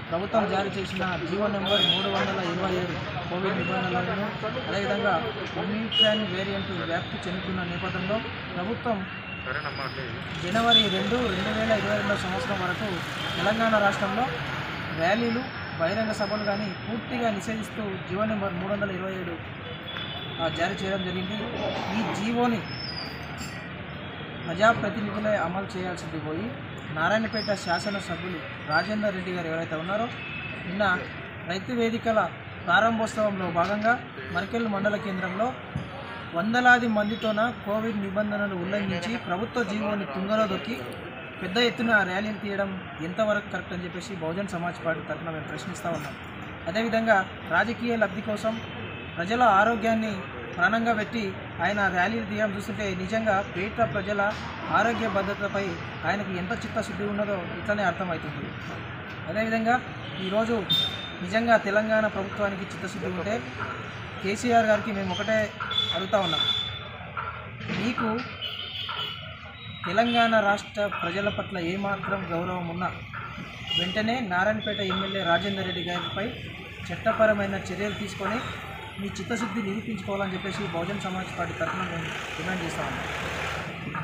ప్రభుత్వం జారీ చేసిన జీవో నెంబర్ మూడు వందల ఇరవై ఏడు కోవిడ్ నిబంధనలను అదేవిధంగా ఒమిక్రాన్ వేరియంట్ వ్యాప్తి చెందుతున్న నేపథ్యంలో ప్రభుత్వం జనవరి రెండు రెండు వేల ఇరవై రెండవ సంవత్సరం వరకు తెలంగాణ రాష్ట్రంలో ర్యాలీలు బహిరంగ సభలు కానీ పూర్తిగా నిషేధిస్తూ జీవో నెంబర్ మూడు వందల ఇరవై ఏడు జారీ చేయడం జరిగింది ఈ జీవోని ప్రజాప్రతినిధులే అమలు చేయాల్సింది పోయి నారాయణపేట శాసనసభ్యులు రాజేందర్ రెడ్డి గారు ఎవరైతే ఉన్నారో నిన్న రైతు వేదికల ప్రారంభోత్సవంలో భాగంగా మరికెల్ మండల కేంద్రంలో వందలాది మందితోన కోవిడ్ నిబంధనలు ఉల్లంఘించి ప్రభుత్వ జీవోని తుంగలో దొక్కి పెద్ద ఎత్తున ర్యాలీలు తీయడం ఎంతవరకు కరెక్ట్ అని చెప్పేసి బహుజన్ సమాజ్ పార్టీ తరఫున మేము ప్రశ్నిస్తూ ఉన్నాం అదేవిధంగా రాజకీయ లబ్ధి కోసం ప్రజల ఆరోగ్యాన్ని ప్రాణంగా పెట్టి ఆయన ర్యాలీలు తీయడం చూస్తుంటే నిజంగా పేట ప్రజల ఆరోగ్య భద్రతపై ఆయనకు ఎంత చిత్తశుద్ధి ఉన్నదో ఇట్లనే అర్థమవుతుంది అదేవిధంగా ఈరోజు నిజంగా తెలంగాణ ప్రభుత్వానికి చిత్తశుద్ధి ఉంటే కేసీఆర్ గారికి మేము ఒకటే అడుగుతా ఉన్నాం మీకు తెలంగాణ రాష్ట్ర ప్రజల పట్ల ఏమాత్రం గౌరవం ఉన్నా వెంటనే నారాయణపేట ఎమ్మెల్యే రాజేందర్ రెడ్డి గారిపై చట్టపరమైన చర్యలు తీసుకొని మీ చిత్తశుద్ధి నిరూపించుకోవాలని చెప్పేసి బహుజన్ సమాజ్ పార్టీ తరఫున మేము డిమాండ్ చేస్తా ఉన్నాం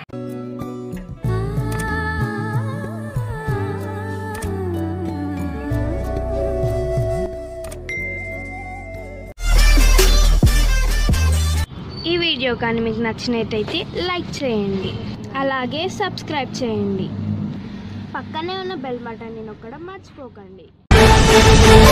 ఈ వీడియో కానీ మీకు నచ్చినట్టయితే లైక్ చేయండి అలాగే సబ్స్క్రైబ్ చేయండి పక్కనే ఉన్న బెల్ బటన్ని నొక్కడం మర్చిపోకండి